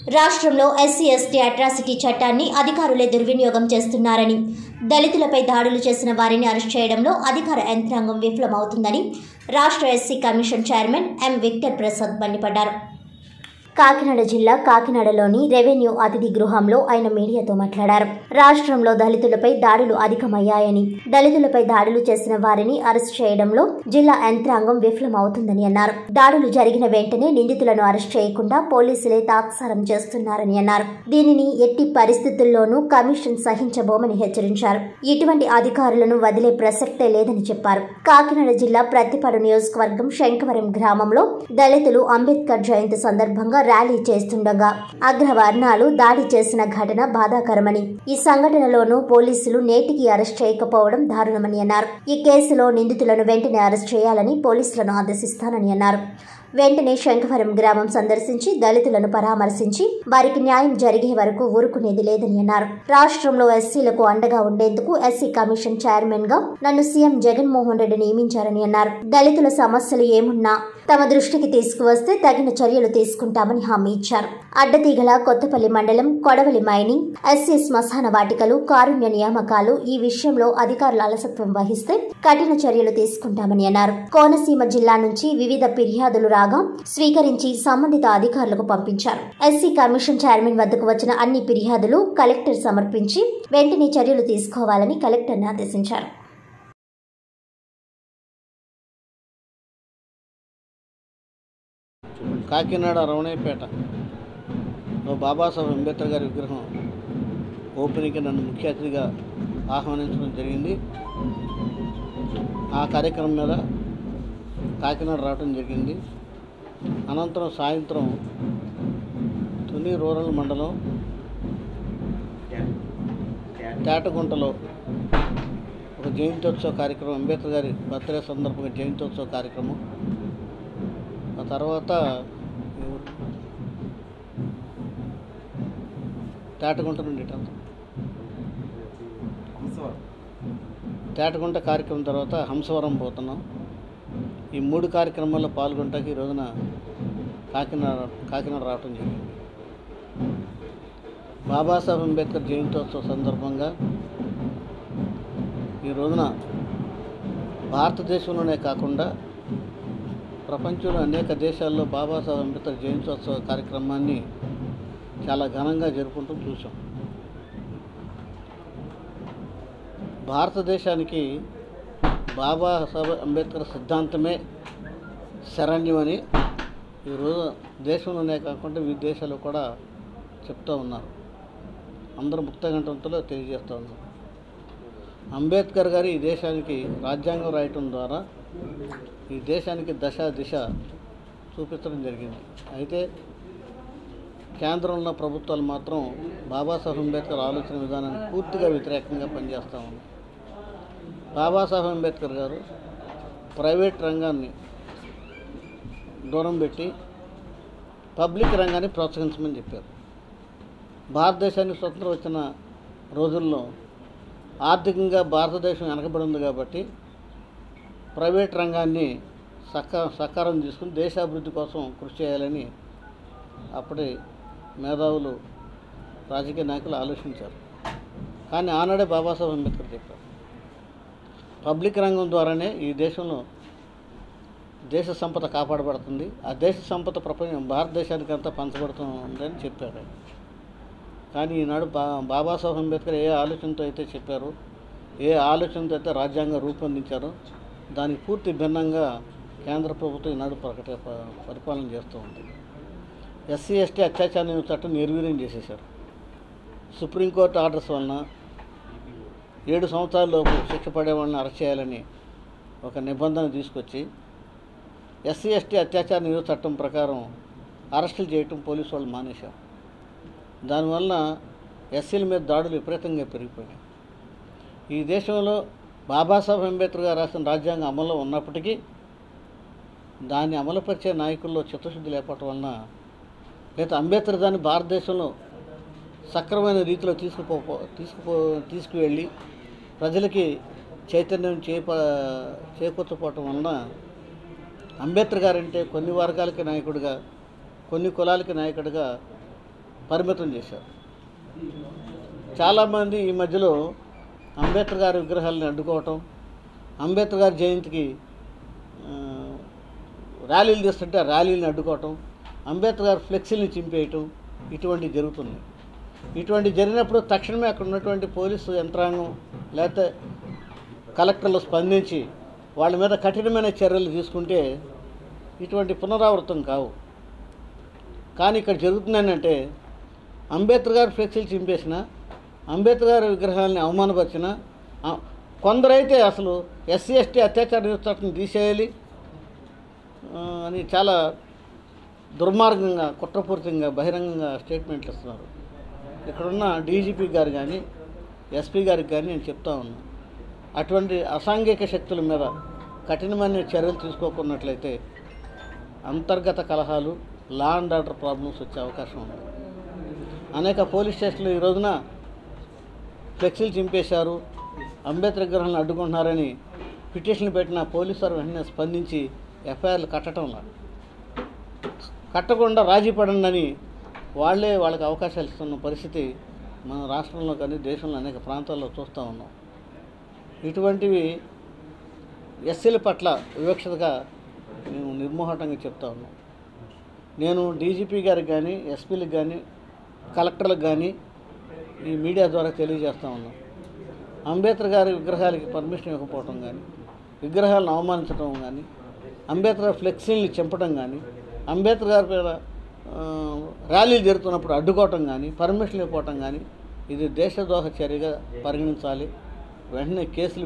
రాష్ట్రంలో SC ST atrocity చట్టాన్ని అధికారులే దుర్వినియోగం చేస్తున్నారని దళితులపై దాడులు చేసిన వారిని అరెస్ట్ చేయడంలో అధికార యంత్రాంగం విఫలమవుతుందని రాష్ట్ర SC commission chairman M Victor Prasad మండిపడ్డారు కాకినాడ జిల్లా కాకినాడలోని రెవెన్యూ అతిథి గృహంలో ఆయన మీడియాతో మాట్లాడారు రాష్ట్రంలో దళితులపై దాడులు అధికమయ్యాయని దళితులపై దాడులు చేసిన వారిని అరెస్ట్ చేయడంలో జిల్లా యంత్రాంగం విఫలమవుతుందని అన్నారు దాడులు జరిగిన వెంటనే నిందితులను అరెస్ట్ చేయకుండా పోలీసులే తాత్సారం చేస్తున్నారని అన్నారు దీనిని ఎట్టి పరిస్థితుల్లోనూ కమిషన్ సహించబోమని హెచ్చరించారు ఇటువంటి అధికారులను వదిలే ప్రసక్తే లేదని చెప్పారు కాకినాడ జిల్లా ప్రతిపాడు నియోజకవర్గం శంకవరం గ్రామంలో దళితులు అంబేద్కర్ జయంతి సందర్భంగా ర్యాలీ చేస్తుండగా అగ్రవర్ణాలు దాడి చేసిన ఘటన బాధాకరమని ఈ సంఘటనలోనూ పోలీసులు నేటికి అరెస్ట్ చేయకపోవడం దారుణమని అన్నారు ఈ కేసులో నిందితులను వెంటనే అరెస్ట్ చేయాలని పోలీసులను ఆదేశిస్తానని అన్నారు వెంటనే శంఖవరం గ్రామం సందర్శించి దళితులను పరామర్శించి వారికి న్యాయం జరిగే వరకు ఊరుకునేది లేదని అన్నారు రాష్ట్రంలో ఎస్సీలకు అండగా ఉండేందుకు ఎస్సీ కమిషన్ చైర్మన్ గా నన్ను సీఎం జగన్మోహన్ రెడ్డి నియమించారని అన్నారు దళితుల సమస్యలు ఏమున్నా తమ దృష్టికి తీసుకువస్తే తగిన చర్యలు తీసుకుంటామని హామీ ఇచ్చారు అడ్డతీగల కొత్తపల్లి మండలం కొడవలి మైనింగ్ ఎస్సీ శ్మశాన వాటికలు కారుణ్య నియామకాలు ఈ విషయంలో అధికారులు అలసత్వం వహిస్తే కఠిన చర్యలు తీసుకుంటామని అన్నారు కోనసీమ జిల్లా నుంచి వివిధ ఫిర్యాదులు రాగా స్వీకరించి సంబంధిత అధికారులకు పంపించారు ఎస్సీ కమిషన్ చైర్మన్ వద్దకు వచ్చిన అన్ని ఫిర్యాదులు కలెక్టర్ సమర్పించి వెంటనే చర్యలు తీసుకోవాలని కలెక్టర్ని ఆదేశించారు కాకినాడ రమణయ్యపేట లో బాబాసాహెబ్ అంబేద్కర్ గారి విగ్రహం ఓపెనింగ్కి నన్ను ముఖ్య అతిథిగా ఆహ్వానించడం జరిగింది ఆ కార్యక్రమం మీద కాకినాడ రావడం జరిగింది అనంతరం సాయంత్రం తుని రూరల్ మండలం తేటగుంటలో ఒక జయంత్యోత్సవ కార్యక్రమం అంబేద్కర్ గారి బర్త్డే సందర్భంగా జయంత్యోత్సవ కార్యక్రమం ఆ తర్వాత ఈ ఊరు తేటగుంట నుండి ఇటంతా తేటగుంట కార్యక్రమం తర్వాత హంసవరం పోతున్నాం ఈ మూడు కార్యక్రమాల్లో పాల్గొనటానికి ఈ రోజున కాకినాడ కాకినాడ రావటం జరిగింది బాబాసాహెబ్ అంబేద్కర్ జయంతోత్సవ సందర్భంగా ఈ రోజున భారతదేశంలోనే కాకుండా ప్రపంచంలో అనేక దేశాల్లో బాబాసాహెబ్ అంబేద్కర్ జయంతోత్సవ కార్యక్రమాన్ని చాలా ఘనంగా జరుపుకుంటూ చూసాం భారతదేశానికి బాబాసాహెబ్ అంబేద్కర్ సిద్ధాంతమే శరణ్యమని ఈరోజు దేశంలోనే కాకుండా విదేశాల్లో కూడా చెప్తూ ఉన్నారు అందరూ ముక్తగంటంతో తెలియజేస్తూ ఉన్నారు అంబేద్కర్ గారు ఈ దేశానికి రాజ్యాంగం రాయటం ద్వారా ఈ దేశానికి దశ దిశ చూపించడం జరిగింది అయితే కేంద్రంలో ప్రభుత్వాలు మాత్రం బాబాసాహెబ్ అంబేద్కర్ ఆలోచన విధానానికి పూర్తిగా వ్యతిరేకంగా పనిచేస్తూ ఉన్నాయి బాబాసాహెబ్ అంబేద్కర్ గారు ప్రైవేట్ రంగాన్ని దూరం పెట్టి పబ్లిక్ రంగాన్ని ప్రోత్సహించమని చెప్పారు భారతదేశానికి స్వతంత్రం వచ్చిన రోజుల్లో ఆర్థికంగా భారతదేశం వెనకబడి ఉంది కాబట్టి ప్రైవేట్ రంగాన్ని సక్క సకారం తీసుకుని దేశాభివృద్ధి కోసం కృషి చేయాలని అప్పటి మేధావులు రాజకీయ నాయకులు ఆలోచించారు కానీ ఆనాడే బాబాసాహెబ్ అంబేద్కర్ చెప్పారు పబ్లిక్ రంగం ద్వారానే ఈ దేశంలో దేశ సంపద కాపాడబడుతుంది ఆ దేశ సంపద ప్రపంచం భారతదేశానికి అంతా పంచబడుతుందని చెప్పారు ఆయన. కానీ ఈనాడు బా బాబాసాహెబ్ అంబేద్కర్ ఏ ఆలోచనతో అయితే చెప్పారో ఏ ఆలోచనతో అయితే రాజ్యాంగం రూపొందించారో దానికి పూర్తి భిన్నంగా కేంద్ర ప్రభుత్వం ఈనాడు ప్రకట ప- పరిపాలన చేస్తూ ఉంది ఎస్సీ ఎస్టీ అత్యాచార నిరోధక చట్టం నిర్వీర్యం చేసేశారు సుప్రీంకోర్టు ఆర్డర్స్ వలన ఏడు సంవత్సరాలలోపు శిక్ష పడే వాళ్ళని అరెస్ట్ చేయాలని ఒక నిబంధన తీసుకొచ్చి ఎస్సీ ఎస్టీ అత్యాచార నిరోధక చట్టం ప్రకారం అరెస్టులు చేయటం పోలీసు వాళ్ళు మానేశారు దానివల్ల ఎస్సీల మీద దాడులు విపరీతంగా పెరిగిపోయినాయి ఈ దేశంలో బాబాసాహెబ్ అంబేద్కర్ గారు రాసిన రాజ్యాంగం అమల్లో ఉన్నప్పటికీ దాన్ని అమలుపరిచే నాయకుల్లో చిత్తశుద్ధి లేకపోవటం వలన లేదా అంబేద్కర్ దాన్ని భారతదేశంలో సక్రమైన రీతిలో తీసుకుపో తీసుకుపో తీసుకువెళ్ళి ప్రజలకి చైతన్యం చేప చేకూర్చపోవటం వలన అంబేద్కర్ గారంటే కొన్ని వర్గాలకి నాయకుడిగా కొన్ని కులాలకి నాయకుడిగా పరిమితం చేశారు చాలామంది ఈ మధ్యలో అంబేద్కర్ గారి విగ్రహాలను అడ్డుకోవటం అంబేద్కర్ గారి జయంతికి ఆ, ర్యాలీలు తీస్తుంటే ఆ ర్యాలీలను అడ్డుకోవటం అంబేద్కర్ గారి ఫ్లెక్సీని చింపేయటం ఇటువంటివి జరుగుతున్నాయి ఇటువంటి జరిగినప్పుడు తక్షణమే అక్కడ ఉన్నటువంటి పోలీసు యంత్రాంగం లేకపోతే కలెక్టర్లు స్పందించి వాళ్ళ మీద కఠినమైన చర్యలు తీసుకుంటే ఇటువంటి పునరావృతం కావు కానీ ఇక్కడ జరుగుతుందేంటంటే అంబేద్కర్ గారి ఫ్లెక్సీలు చింపేసిన అంబేద్కర్ గారి విగ్రహాలని అవమానపరిచిన ఆ, కొందరైతే అసలు ఎస్సీ ఎస్టీ అత్యాచార నిరుచట్టం తీసేయాలి ఆ, అని చాలా దుర్మార్గంగా కుట్రపూరితంగా బహిరంగంగా స్టేట్మెంట్లు ఇస్తున్నారు ఇక్కడున్న డీజీపీ గారు కానీ ఎస్పీ గారికి కానీ నేను చెప్తా ఉన్నాను అటువంటి అసాంఘిక శక్తుల మీద కఠినమైన చర్యలు తీసుకోకున్నట్లయితే అంతర్గత కలహాలు లా అండ్ ఆర్డర్ ప్రాబ్లమ్స్ వచ్చే అవకాశం ఉంది అనేక పోలీస్ స్టేషన్లు ఈ రోజున ఫ్లెక్సీలు చింపేశారు అంబేద్కర్ విగ్రహాలను అడ్డుకుంటున్నారని పిటిషన్లు పెట్టిన పోలీసు వారు వెంటనే స్పందించి ఎఫ్ఐఆర్లు కట్టడం లేదు కట్టకుండా రాజీ పడండి అని వాళ్ళే వాళ్ళకి అవకాశాలు ఇస్తున్న పరిస్థితి మన రాష్ట్రంలో కానీ దేశంలో అనేక ప్రాంతాల్లో చూస్తూ ఉన్నాం ఇటువంటివి ఎస్సీల పట్ల వివక్షతగా మేము నిర్మోహటంగా చెప్తా ఉన్నాం నేను డీజీపీ గారికి కానీ ఎస్పీలకు కానీ కలెక్టర్లకు కానీ ఈ మీడియా ద్వారా తెలియజేస్తా ఉన్నాం అంబేద్కర్ గారి విగ్రహాలకి పర్మిషన్ ఇవ్వకపోవటం కానీ విగ్రహాలను అవమానించడం కానీ అంబేద్కర్ ఫ్లెక్సీల్ని చింపడం కానీ అంబేద్కర్ గారి మీద ఆ, ర్యాలీలు జరుగుతున్నప్పుడు అడ్డుకోవటం కానీ పర్మిషన్ ఇవ్వకపోవటం కానీ ఇది దేశద్రోహ చర్యగా పరిగణించాలి వెంటనే కేసులు